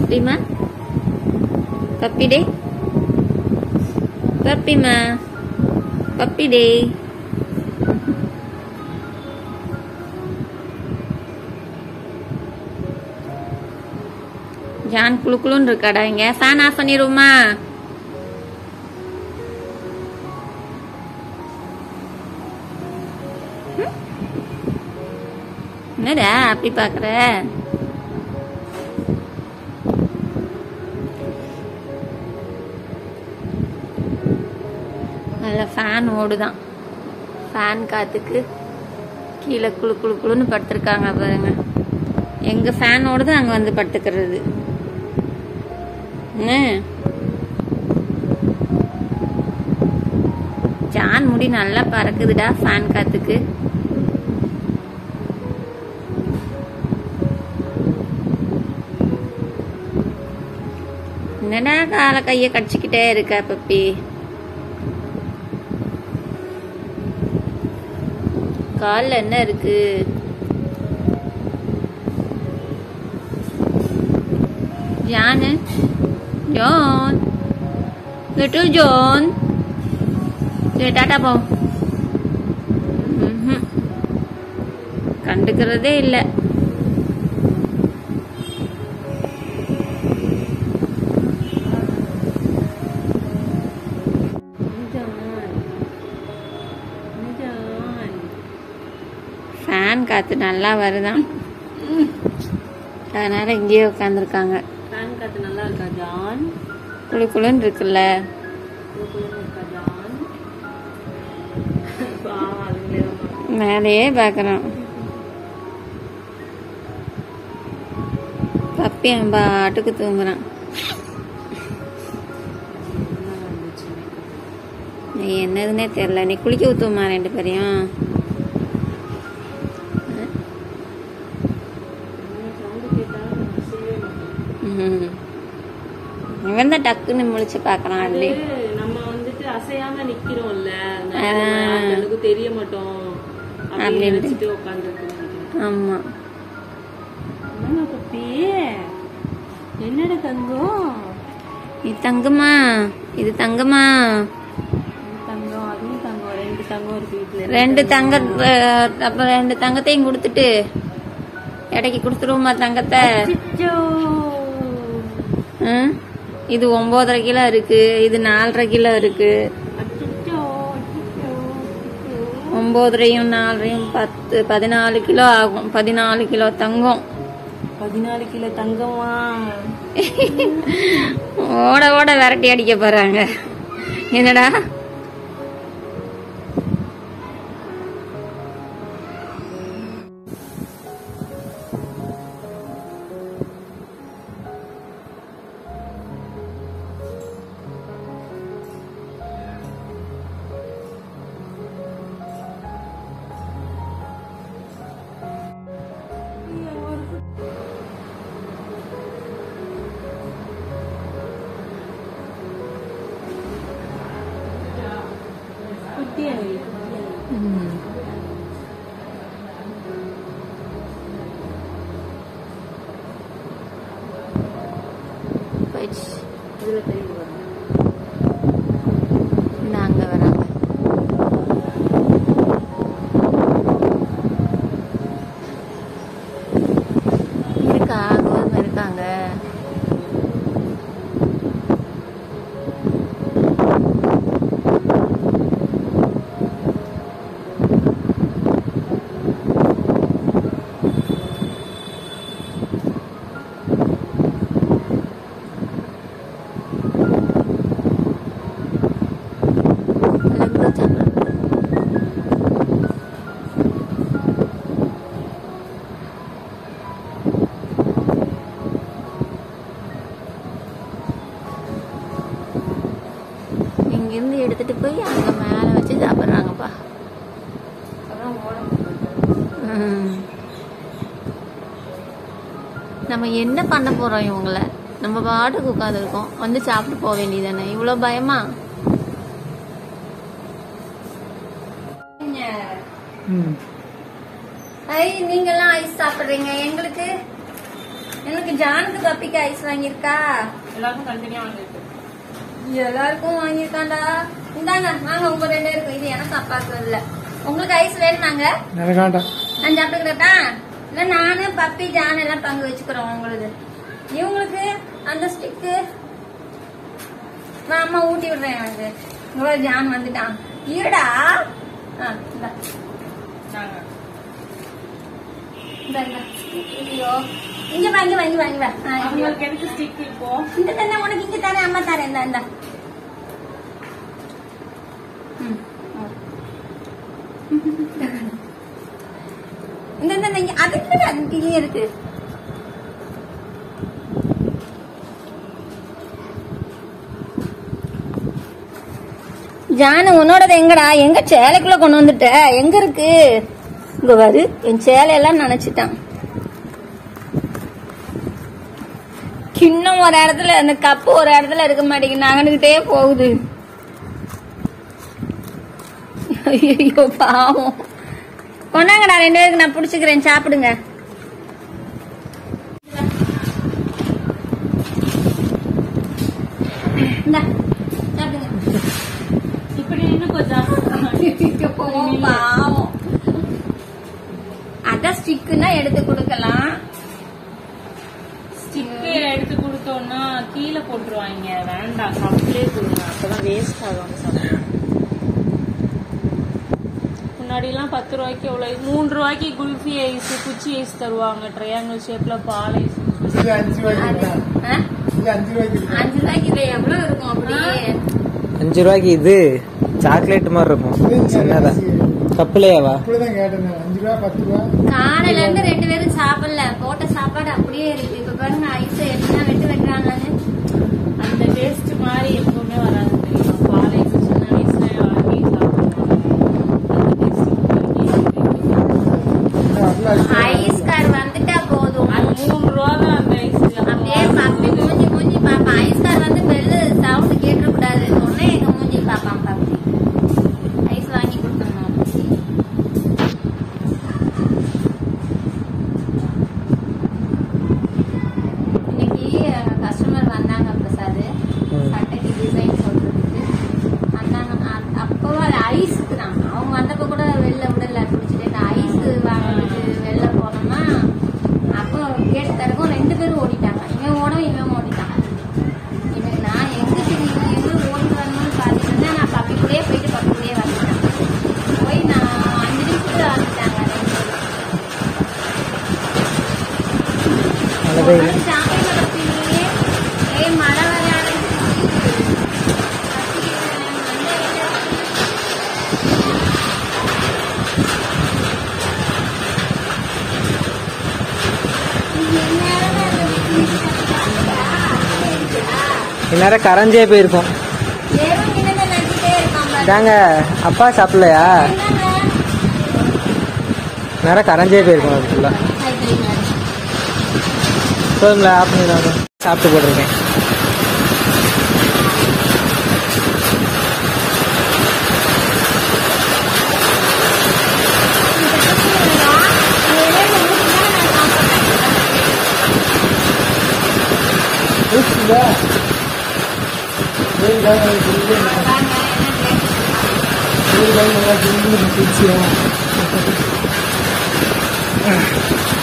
பப்பிமா puppy டே பப்பிமா puppy டே ஜான் குளு குளுன்னு இருக்காடா இங்க ஃபேன் ஆஃப் பண்ணிடுவோமா ம்? என்னடா அப்படி பாக்குற நல்ல ஃபேன் ஓடுதான் ஃபேன் காத்துக்கு கீழே குளு குளு குளுன்னு படுத்திருக்காங்க பாருங்க எங்க ஃபேன் ஓடுது அங்க வந்து படுத்துக்கிறது என்ன ஜான் முடி நல்லா பறக்குதுடா ஃபேன் காத்துக்கு என்னடா கால கைய கடிச்சுக்கிட்டே இருக்க பப்பி கால்ல என்ன இருக்கு ஜானு ஜான் லிட்டில் ஜான் சரி டாட்டா போ ம்ஹும். கண்டுக்கிறதே இல்லை ஃபேன் காத்து நல்லா வருதான் அதனால இங்கேயே உட்காந்துருக்காங்க ஃபேன் காத்து நல்லா இருக்கா ஜான் குளு குளுன்னு இருக்குல்ல குளுகுளுன்னு இருக்கா ஜான் பாவம் அதுங்களே தான் பார்க்கும். மேலேயே பார்க்குறோம் பப்பி அவன் பாட்டுக்கு தூங்குறான் என்ன வந்துச்சு நீ என்னதுன்னே தெரில நீ குளிக்க ஊத்துமா ரெண்டு பேரையும் என்ன சவுண்டு கேட்டாலும் நான் அசையவே மாட்டேன் ம்ஹும். இவன் தான் டக்குன்னு முழிச்சு பார்க்கறான் அப்படி அது நம்ம வந்துட்டு அசையாம நிக்கிறோம்ல ஆ. அதனால அவங்களுக்கு தெரிய மாட்டோம் அப்படின்னு அப்படின்ட்டு. நினைச்சிட்டு உட்காந்துருக்கு நினைக்கிறேன் ஆமா என்னங்க பப்பி என்னடா தங்கம் இது தங்கமா இது தங்கமா இது தங்கம் அதுவும் தங்கம் ரெண்டு தங்கம் இருக்கு வீட்டுல ரெண்டு தங்க அஹ், அப்ப ரெண்டு தங்கத்தையும் கொடுத்துட்டு இடைக்கு கொடுத்துருவோமா தங்கத்தை அச்சச்சோ. ம்? இது ஒன்பதரை கிலோ இருக்கு இது நாலரை கிலோ இருக்கு அச்சச்சோ, அச்சச்சோ, அச்சச்சோ. ஒன்பதரையும் நாலரையும் பத்து பதினாலு கிலோ ஆகும் பதினாலு கிலோ தங்கம் பதினாலு கிலோ தங்கமா ஓட ஓட விரட்டி அடிக்க போறாங்க என்னடா குட்டியா வை, குட்டியா வை. ம். போயிடுச்சு இதுல தெரியுது பாருங்க. இந்த அங்க வராங்க இருக்கா கோதுமை இருக்காங்க லட்டு சாப்பிடுறேன் இங்கிருந்து எடுத்துட்டு போய் அங்க மேல வச்சு சாப்பிடுறாங்கப்பா அதான் ஓட முடியல. ம். நம்ம என்ன பண்ண போறோம் இவங்கள நம்ம பாட்டுக்கு உட்காந்துருக்கோம் வந்து சாப்பிட்டு போக வேண்டியதானே இவ்வளவு பயமா ஐ நீங்கெல்லாம் ஐஸ் சாப்பிடுறீங்க எங்களுக்கு எனக்கு ஜானுக்கு பப்பிக்கு ஐஸ் வாங்கியிருக்கா எல்லாருக்கும் தனித்தனியா வாங்கிருக்கு எல்லாருக்கும் வாங்கியிருக்காண்டா இந்தாங்க வாங்க உங்க ரெண்டு பேருக்கும் இது எனக்கு அப்பாவுக்கு இல்ல உங்களுக்கு ஐஸ் வேணுமாங்க எனக்கு வேண்டாம் நான் சாப்பிட்டுக்கிறதா இல்ல நானு பப்பி ஜான் எல்லாம் பங்கு வச்சுக்கிறோம் உங்களுக்கு இவங்களுக்கு அந்த ஸ்டிக்கு நான் அம்மா ஊட்டி விடுறேன் எனக்கு இவ்வளோ ஜான் வந்துட்டான் ஈடா ஆ இந்தா நாங்க இந்தா, இந்தா. ஐயோ இங்க வாங்கி வாங்கி வாங்கி வா ஆ, இங்க வா. அவங்களுக்கு எதுக்கு ஸ்டிக் இப்போ இந்த தானே உனக்கு இங்க தானே அம்மா தரேன் இந்தா இந்தா ம், ஆ. இந்த இந்த இந்த, இங்க அதுக்கு அதுக்கு இங்கே இருக்கு ஜானு உன்னோடது எங்கடா எங்க சேலைக்குள்ள கொண்டு வந்துட்ட எங்க இருக்கு இங்க பாரு என் சேலையெல்லாம் நினைச்சிட்டான் கிண்ணம் ஒரு இடத்துல அந்த கப்பு ஒரு இடத்துல இருக்க மாட்டேங்குது நகனுக்கிட்டே போகுது ஐயோ பாவம் கொண்டாங்கடா ரெண்டு பேருக்கு நான் பிடிச்சிக்கிறேன் சாப்பிடுங்க இந்தா, சாப்பிடுங்க இப்படி நின்னு கொஞ்சம் ஐயோ, பாவம் அதான் ஸ்டிக்குன்னா எடுத்து கொடுக்கலாம் ஸ்டிக்கு எடுத்து கொடுத்தோம்னா கீழே போட்டுருவாங்க வேண்டாம் கப்லே கொடுங்க அப்பதான் வேஸ்ட் ஆகும் சாப்பிடுவோம் முன்னாடிலாம் பத்து ரூபாய்க்கு எவ்வளோ மூணு ரூபாய்க்கு குல்ஃபி ஐஸ் குச்சி ஐஸ் தருவாங்க ட்ரையாங்கிள் ஷேப்ல பால் ஐஸ் இது அஞ்சு ரூபாய்க்கு அது, இருக்கா? ஆ? இது அஞ்சு ரூபாய்க்கு இருக்கா? அஞ்சு ரூபாய்க்கு இது எவ்வளவு இருக்கும் அப்படியே அஞ்சு ரூபாய்க்கு இது சாக்லேட் மாதிரி இருக்கும் சின்னதா கப்புலையாவா அப்படிதான் கேட்டேன் நான். அஞ்சு ரூபா பத்து ரூபா காலையில இருந்து ரெண்டு பேரும் சாப்பிடல போட்ட சாப்பாடு அப்படியே இருக்கு இப்ப பாருங்க ஐஸ் என்ன வெட்டு வெட்டுறாங்கன்னு அந்த டேஸ்ட் மாதிரி எப்பவுமே வராது தெரியுமா பால் ஐஸ் சின்ன வயசுல வாங்கி சாப்பிடுவோம் ஐஸ்கார் வந்துட்டா போதும் அது மூணு ரூபா தான் அந்த ஐஸ் அப்படியே பப்பி மூஞ்சி மூஞ்சி பாப்பான் ஐஸ்கார் வந்து பெல்லு சவுண்ட் கேட்டு கூடாது உடனே எங்க மூஞ்சி பாப்பான் பப்பி ஐஸ் வாங்கி கொடுத்துருந்தோம் இன்னைக்கு கஸ்டமர் வந்தாங்க பிரசாத் ம். சட்டைக்கு டிசைன் சொல்றதுக்கு வந்தாங்க அ- அப்போ அது ஐஸுக்கு தான் அவங்க வந்தப்போ கூட வெளில விடல குடிச்சிட்டு இந்த ஐஸ் வாங்குறதுக்கு வெளில போனோம்னா அப்போ கேட்டு தரக்கும் ரெண்டு பேரும் ஓடிட்டாங்க இவன் ஓடும் இவன் ஓடிட்டான் இவன் நான் எங்க சரி இவன் எங்க ஓடி வரணும்னு பார்த்துட்டு இருந்தேன் நான் பப்பி கூடயே போயிட்டு பப்பி கூடயே வந்துட்டேன் போய் நான் அஞ்சு நிமிஷத்துல வந்துட்டாங்க ரெண்டு பேரும் நல்லதே இல்லை ஒரு சாமி மரத்திலேயே, ஏய் மழை வர ஆரம்பிச்சிருச்சு. இந்நேரம் கரைஞ்சே போயிருக்கும் வெறும் நின்னுட்டு நச்சுட்டே இருக்கான் பாரு. இதாங்க அப்பா சாப்பிடலையா என்னங்க? நேரம் கரைஞ்சே போயிருக்கும் அது ஃபுல்லா ஐஸ்கிரீம். போதும்ல ஆஃப் பண்ணி சாப்பிட்டு போட்டிருக்கேன் ஊற்றுதா? ஏழு காய் நல்லா ஜில்லுன்னு இருக்கு. ஏழு காய் நல்லா ஜில்லுன்னு இருக்கு. குடிச்சியா?